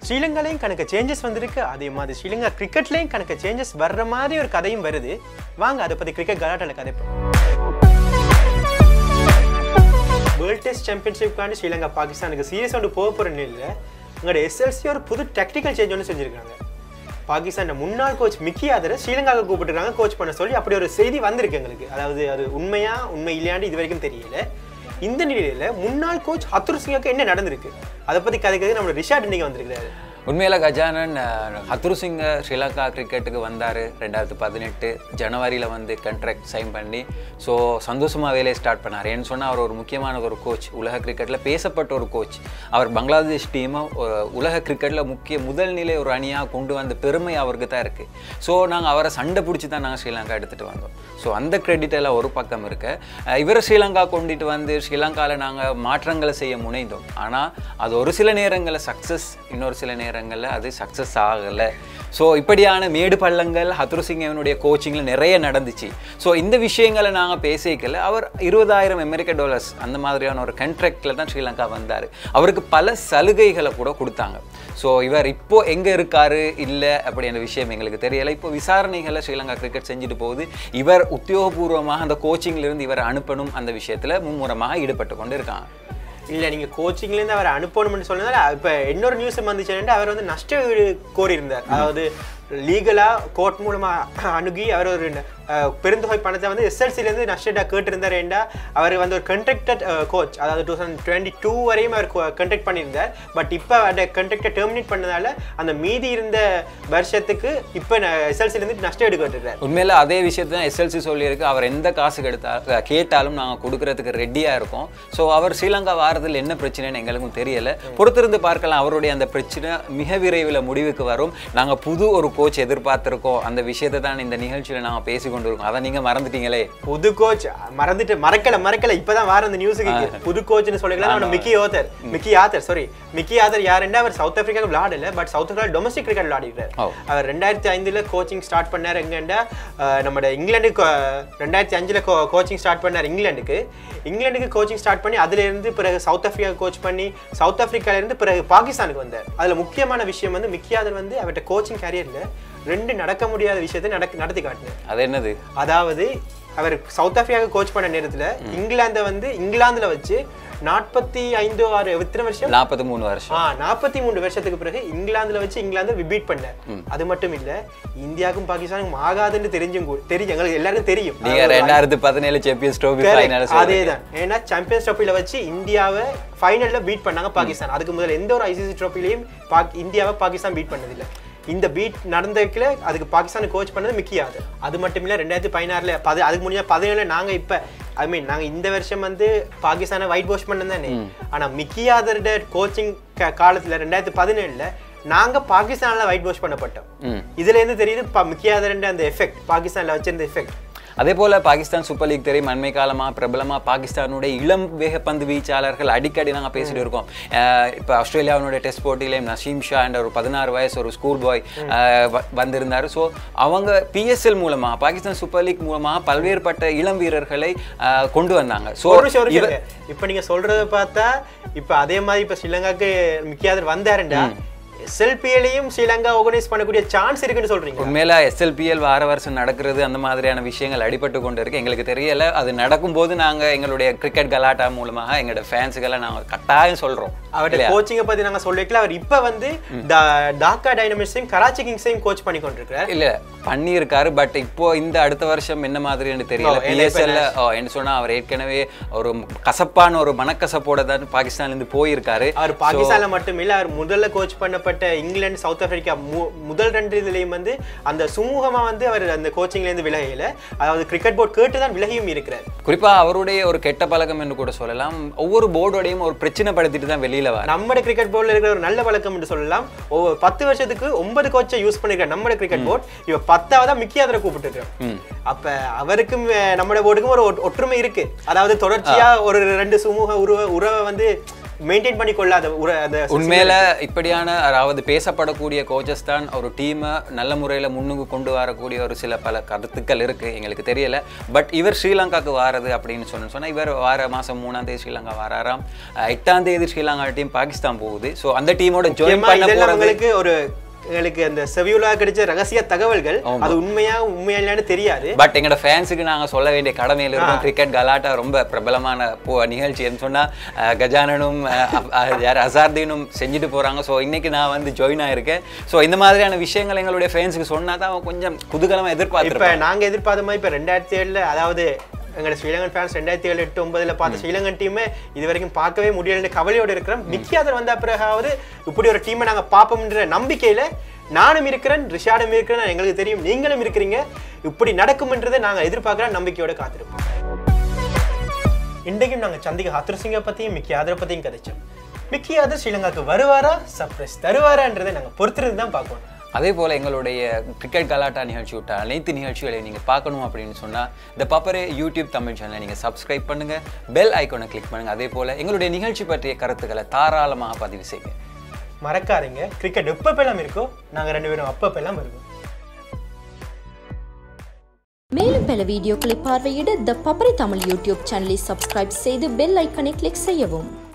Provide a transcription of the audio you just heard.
ஸ்ரீலங்காலையும் கணக்கு சேஞ்சஸ் வந்திருக்கு அதே மாதிரி ஸ்ரீலங்கா கிரிக்கெட்லேயும் கணக்கு சேஞ்சஸ் வர்ற மாதிரி ஒரு கதையும் வருது வாங்க அதை பற்றி கிரிக்கெட் கலாட்டால கதைப்போம் வேர்ல்ட் டெஸ்ட் சாம்பியன்ஷிப்காண்டி ஸ்ரீலங்கா பாகிஸ்தானுக்கு சீரியஸ் ஒன்று போக போகிற நிலையில் உங்களோட எஸ்எல்சி ஒரு புது டெக்னிக்கல் சேஞ்ச் ஒன்று செஞ்சுருக்காங்க பாகிஸ்தான் முன்னாள் கோச் மிக்கி யாதரை ஸ்ரீலங்காவுக்கு கூப்பிட்டுருக்காங்க கோச் பண்ண சொல்லி அப்படி ஒரு செய்தி வந்திருக்கு எங்களுக்கு அதாவது அது உண்மையா உண்மை இல்லையான்னு இது வரைக்கும் தெரியல இந்த நிலையில முன்னாள் கோச் ஹத்துர் சிங்குக்கு என்ன நடந்திருக்கு அதை பத்தி கதைக்கிறது நம்மளோட ரிஷாட் இன்னைக்கு வந்திருக்காரு உண்மையில கஜானன் ஹத்துரு சிங்க ஸ்ரீலங்கா கிரிக்கெட்டுக்கு வந்தார் ரெண்டாயிரத்து பதினெட்டு ஜனவரியில் வந்து கான்ட்ராக்ட் சைன் பண்ணி ஸோ சந்தோஷமாக வேலையை ஸ்டார்ட் பண்ணார் ஏன்னு சொன்னால் அவர் ஒரு முக்கியமான ஒரு கோச் உலக கிரிக்கெட்டில் பேசப்பட்ட ஒரு கோச் அவர் பங்களாதேஷ் டீமை உலக கிரிக்கெட்டில் முக்கிய முதல் நிலை ஒரு அணியாக கொண்டு வந்த பெருமை அவருக்கு தான் இருக்குது ஸோ நாங்கள் அவரை சண்டை பிடிச்சி தான் நாங்கள் ஸ்ரீலங்கா எடுத்துகிட்டு வந்தோம் ஸோ அந்த கிரெடிட் எல்லாம் ஒரு பக்கம் இருக்கு அஹ் இவரை ஸ்ரீலங்கா கொண்டுட்டு வந்து ஸ்ரீலங்காவில் நாங்கள் மாற்றங்களை செய்ய முனைந்தோம் ஆனால் அது ஒரு சில நேரங்களில் சக்ஸஸ் இன்னொரு சில நேரங்களில் அது சக்ஸஸ் ஆகலை ஸோ இப்படியான மேடு பள்ளங்கள் ஹத்ரு சிங்கவனுடைய கோச்சிங்கில் நிறைய நடந்துச்சு ஸோ இந்த விஷயங்களை நாங்கள் பேசிக்கல அவர் இருபதாயிரம் அமெரிக்க டாலர்ஸ் அந்த மாதிரியான ஒரு கண்ட்ராக்டில் தான் ஸ்ரீலங்கா வந்தார் அவருக்கு பல சலுகைகளை கூட கொடுத்தாங்க ஸோ இவர் இப்போ எங்கே இருக்காரு இல்லை அப்படின்ற விஷயம் எங்களுக்கு தெரியலை இப்போ விசாரணைகளை ஸ்ரீலங்கா கிரிக்கெட் செஞ்சுட்டு போகுது இவர் உத்தியோகபூர்வமாக அந்த கோச்சிங்ல இருந்து இவர் அனுப்பணும் அந்த விஷயத்தில் மும்முரமாக ஈடுபட்டு கொண்டு இருக்காங்க இல்ல நீங்க கோச்சிங்ல இருந்து அவரை அனுப்பணும்னு சொன்னதால இப்ப இன்னொரு நியூஸ் வந்துச்சு அவர் வந்து நஷ்ட ஈடு கோரியிருந்தார் அதாவது லீகலா கோர்ட் மூலமா அணுகி அவர் ஒரு அஹ், பெருந்தொகை பணத்தை வந்து எஸ்எல்சில இருந்து நஷ்டா கேட்டிருந்தார் ஏண்டா அவர் வந்து ஒரு கண்ட்ராக்டட் கோச் அதாவது டூ தௌசண்ட் டுவெண்ட்டி டூ வரையும் அவர் கண்ட்ராக்ட் பண்ணியிருந்தார் பட் இப்போ அந்த கண்ட்ராக்டை டெர்மினேட் பண்ணதால அந்த மீதி இருந்த வருஷத்துக்கு இப்போ எஸ்எல்சில இருந்து நஷ்ட ஈடு கேட்டிருக்காரு உண்மையில அதே விஷயத்தை தான் எஸ்எல்சி சொல்லியிருக்கு அவர் எந்த காசுக்கு எடுத்தா கேட்டாலும் நாங்கள் கொடுக்கறதுக்கு ரெடியாக இருக்கோம் ஸோ அவர் ஸ்ரீலங்கா வாரத்தில் என்ன பிரச்சனைன்னு எங்களுக்கும் தெரியல பொறுத்திருந்து பார்க்கலாம் அவருடைய அந்த பிரச்சனை மிக விரைவில் முடிவுக்கு வரும் நாங்கள் புது ஒரு கோச் எதிர்பார்த்திருக்கோம் அந்த விஷயத்தை தான் இந்த நிகழ்ச்சியில் நாங்கள் பேசி கொண்டு இருக்கோம் அதை நீங்கள் மறந்துட்டீங்களே புது கோச் மறந்துட்டு மறக்கல மறக்கல இப்பதான் வார அந்த நியூஸுக்கு புது கோச்னு சொல்லிக்கலாம் அவன Mickey Arthur Mickey Arthur sorry Mickey Arthur யாருன்னா அவர் சவுத் ஆப்பிரிக்கா விளையாடல but South Africa domestic cricket விளையாடிட்டார் ஓ. அவர் ரெண்டாயிரத்தி ஐந்துல கோச்சிங் ஸ்டார்ட் பண்ணார் எங்கண்டா அஹ், நம்மட இங்கிலாந்துக்கு அஹ், ரெண்டாயிரத்தி அஞ்சுல கோச்சிங் ஸ்டார்ட் பண்ணார் இங்கிலாந்துக்கு இங்கிலாந்துக்கு கோச்சிங் ஸ்டார்ட் பண்ணி அதுல இருந்து பிறகு சவுத் ஆப்பிரிக்கா கோச் பண்ணி சவுத் ஆப்பிரிக்கால இருந்து பிறகு பாகிஸ்தானுக்கு வந்தார் அதுல முக்கியமான விஷயம் வந்து மிக்கி ஆதர் வந்து அவர்கிட்ட கோச்சிங் கேரியர்ல ரெண்டு நடக்க முடியாத விஷயத்தை நடக்க நடத்தி காட்டினார் அது என்னது அதாவது அவர் சவுத் ஆப்பிரிக்காவுக்கு கோச் பண்ண நேரத்துல இங்கிலாந்தை வந்து இங்கிலாந்துல வச்சு நாற்பத்தி ஐந்து ஆறு எத்தனை வருஷம் நாற்பத்தி மூணு வருஷம் ஆ நாற்பத்தி மூணு வருஷத்துக்கு பிறகு இங்கிலாந்துல வச்சு இங்கிலாந்து பீட் பண்ணார் அது மட்டும் இல்ல இந்தியாவுக்கும் பாகிஸ்தானுக்கும் ஆகாதுன்னு தெரிஞ்சும் கூட- தெரியும் எங்களுக்கு எல்லாருக்கும் தெரியும் நீங்க ரெண்டாயிரத்தி பதினேழு சாம்பியன்ஸ் ட்ரோபி Correct. ஃபைனல் அதேதான் ஏன்னா சாம்பியன்ஸ் ட்ரோஃபில வச்சு இந்தியாவை ஃபைனல்ல பீட் பண்ணாங்க பாகிஸ்தான் அதுக்கு முதல்ல எந்த ஒரு ஐசிசி ட்ரோஃபிலையும் பாக் இந்தியாவை பாகிஸ்தான் பீட் பண்ணதில்லை இந்த பீட் நடந்ததுக்குல அதுக்கு பாகிஸ்தான் கோச் பண்ணது மிக்கி யாதவ் அது மட்டும் இல்ல ரெண்டாயிரத்தி பதினாறுல பது அதுக்கு முடிஞ்ச பதினேழுல நாங்க இப்ப ஐ மீன் நாங்க இந்த வருஷம் வந்து பாகிஸ்தானை ஒயிட் வாஷ் பண்ணது தானே ஆனா மிக்கி யாதரோட கோச்சிங் காலத்துல ரெண்டாயிரத்தி பதினேழுல நாங்க பாகிஸ்தான்ல ஒயிட் வாஷ் பண்ணப்பட்டோம் ம் இதுல இருந்து தெரியுது ப- மிக்கி யாதரோட அந்த எஃபெக்ட் பாகிஸ்தான்ல வச்சிருந்த எஃபெக்ட் அதே போல பாகிஸ்தான் சூப்பர் லீக் தெரியும் அண்மை காலமா பிரபலமா பாகிஸ்தானுடைய இளம் வேகப்பந்து வீச்சாளர்கள் அடிக்கடி நாங்க பேசிட்டு இருக்கோம் அஹ் இப்ப ஆஸ்திரேலியாவினுடைய டெஸ்ட் போட்டியிலையும் நசீம் ஷா என்ற ஒரு பதினாறு வயசு ஒரு ஸ்கூல் பாய் வந்திருந்தாரு ஸோ அவங்க பிஎஸ்எல் மூலமா பாகிஸ்தான் சூப்பர் லீக் மூலமா பல்வேறுபட்ட இளம் வீரர்களை அஹ், கொண்டு வந்தாங்க ஸோ ஒரு நிமிஷம் ஒரு நிமிஷம் இருங்க. இப்ப நீங்க சொல்றத பார்த்தா இப்ப அதே மாதிரி இப்ப ஸ்ரீலங்காக்கு மிக்கியாதர் வந்தாருண்டா எஸ்எல்பிஎலையும் ஸ்ரீலங்கா ஆர்கனைஸ் பண்ணக்கூடிய சான்ஸ் இருக்குன்னு சொல்றீங்க உண்மையில எஸ்எல்பிஎல் வார வருஷம் நடக்கிறது அந்த மாதிரியான விஷயங்கள் அடிபட்டு கொண்டு இருக்கு எங்களுக்கு தெரியல அது நடக்கும்போது நாங்க எங்களுடைய கிரிக்கெட் கலாட்டா மூலமாக எங்களோட ஃபேன்ஸுகளை நாங்க கட்டாயம் சொல்றோம் அவருடைய கோச்சிங்கை பத்தி நாங்க சொல்லிக்கல அவர் இப்ப வந்து டா- டாக்கா டைனமிக்ஸையும் கராச்சி கிங்ஸையும் கோச் பண்ணி கொண்டிருக்கிறார் இல்ல பண்ணியிருக்காரு பட் இப்போ இந்த அடுத்த வருஷம் என்ன மாதிரின்னு தெரியல ஓ, ஏன்னா இப்ப பிஎஸ்எல்ல என்ன சொன்னா அவர் ஏற்கனவே ஒரு கசப்பான ஒரு மனக்கசப்போட தான் பாகிஸ்தான்ல இருந்து போயிருக்காரு அவர் பாகிஸ்தான்ல மட்டும் இல்ல அவர் முதல்ல கோச் பண்ணப்பட்ட இங்கிலாந்து சவுத் ஆப்பிரிக்கா மு- முதல் ரெண்டு இதுலயும் வந்து அந்த சுமூகமா வந்து அவர் அந்த கோச்சிங்ல இருந்து விலகையில அதாவது கிரிக்கெட் போர்டு கேட்டு தான் விலகியும் இருக்கிறார் குறிப்பா அவருடைய ஒரு கெட்ட பழக்கம் என்று கூட சொல்லலாம் ஒவ்வொரு போர்டோடையும் ஒரு பிரச்சனை படுத்திட்டு தான் வெளியில வர நம்மட கிரிக்கெட் போர்டில் இருக்கிற ஒரு நல்ல வழக்கம் என்று சொல்லலாம் ஒவ்வொரு பத்து வருஷத்துக்கு ஒன்பது கோச்சை யூஸ் பண்ணிருக்க நம்மட கிரிக்கெட் போர்ட் இவ பத்தாவதா மிக்கி அதில் கூப்பிட்டு ம். அப்ப அவருக்கும் அஹ், நம்மட போர்டுக்கும் ஒரு ஒட்- ஒற்றுமை இருக்கு அதாவது தொடர்ச்சியா ஒரு ரெண்டு சுமூக உறவை உறவை வந்து மெயின்டைன் பண்ணி கொள்ளாத ஒரு அந்த உண்மையில இப்படியான அதாவது பேசப்படக்கூடிய கோச்சஸ் தான் ஒரு டீமை நல்ல முறையில் முன்னுக்கு கொண்டு வரக்கூடிய ஒரு சில பல கருத்துக்கள் இருக்கு எங்களுக்கு தெரியல பட் இவர் ஸ்ரீலங்காக்கு வாரது அப்படின்னு சொன்னு சொன்னா இவர் வார மாசம் மூணாம் தேதி ஸ்ரீலங்கா வராராம் அஹ் எட்டாம் தேதி ஸ்ரீலங்கா டீம் பாகிஸ்தான் போகுது ஸோ அந்த டீமோட ஜாயின் முக்கியமா பண்ண இதெல்லாம் போறது உங்களுக்கு ஒரு எங்களுக்கு அந்த செவியுலா கிடைச்ச ரகசிய தகவல்கள் அது உண்மையா உண்மையா இல்லைன்னு தெரியாது பட் எங்களோட ஃபேன்ஸுக்கு நாங்கள் சொல்ல வேண்டிய கடமையில் இருக்கோம் கிரிக்கெட் கலாட்டா ரொம்ப பிரபலமான போ நிகழ்ச்சின்னு சொன்னால் கஜானனும் அஹ், அப்- அஹ், யார் அசார்தீனும் செஞ்சுட்டு போகிறாங்க ஸோ இன்னைக்கு நான் வந்து ஜாயின் ஆயிருக்கேன் ஸோ இந்த மாதிரியான விஷயங்கள் எங்களுடைய ஃபேன்ஸுக்கு சொன்னால் தான் அவன் கொஞ்சம் குதூகலமாக இப்ப எதிர்பார்த்துருப்பேன் நாங்க எதிர்பார்த்த மாதிரி இப்ப ரெண்டாயிரத்தி ஏழுல அதாவது எங்களோட ஸ்ரீலங்கன் ஃபேன்ஸ் ரெண்டாயிரத்தி ஏழு எட்டு ஒன்பதுல பார்த்த ஸ்ரீலங்கன் டீமை இது வரைக்கும் பார்க்கவே முடியலன்னு கவலையோட இருக்கிறோம் மிக்கியாதர் வந்த பிறகாவது இப்படி ஒரு டீமை நாங்க பார்ப்போம்ன்ற நம்பிக்கையில நானும் இருக்கிறேன் ரிஷாடும் இருக்கிறேன் எங்களுக்கு தெரியும் நீங்களும் இருக்கிறீங்க இப்படி நடக்கும்ன்றதை நாங்க எதிர்பார்க்குற நம்பிக்கையோட காத்திருப்போம் இன்றைக்கும் நாங்க சந்திக ஹத்ருசிங்கை பத்தியும் மிக்கி யாதரை பத்தியும் கதைச்சோம் மிக்கி யாதர் ஸ்ரீலங்காக்கு வருவாரா சர்ப்ரைஸ் தருவாரான்றதை நாங்க பொறுத்திருந்து தான் பார்க்கணும் அதே போல் எங்களுடைய கிரிக்கெட் கலாட்டா நிகழ்ச்சி விட்ட அனைத்து நிகழ்ச்சிகளையும் நீங்கள் பார்க்கணும் அப்படின்னு சொன்னால் இந்த பப்பரே யூடியூப் தமிழ் சேனலை நீங்கள் சப்ஸ்கிரைப் பண்ணுங்கள் பெல் ஐக்கானை கிளிக் பண்ணுங்கள் அதே போல் எங்களுடைய நிகழ்ச்சி பற்றிய கருத்துக்களை தாராளமாக பதிவு செய்யுங்க மறக்காதீங்க கிரிக்கெட் எப்பப்பெல்லாம் இருக்கோ நாங்க ரெண்டு பேரும் அப்பப்பெல்லாம் வருவோம் மேலும் பல வீடியோக்களை பார்வையிட த பப்பரை தமிழ் யூடியூப் சேனலை சப்ஸ்கிரைப் செய்து பெல் ஐக்கனை கிளிக் செய்யவும்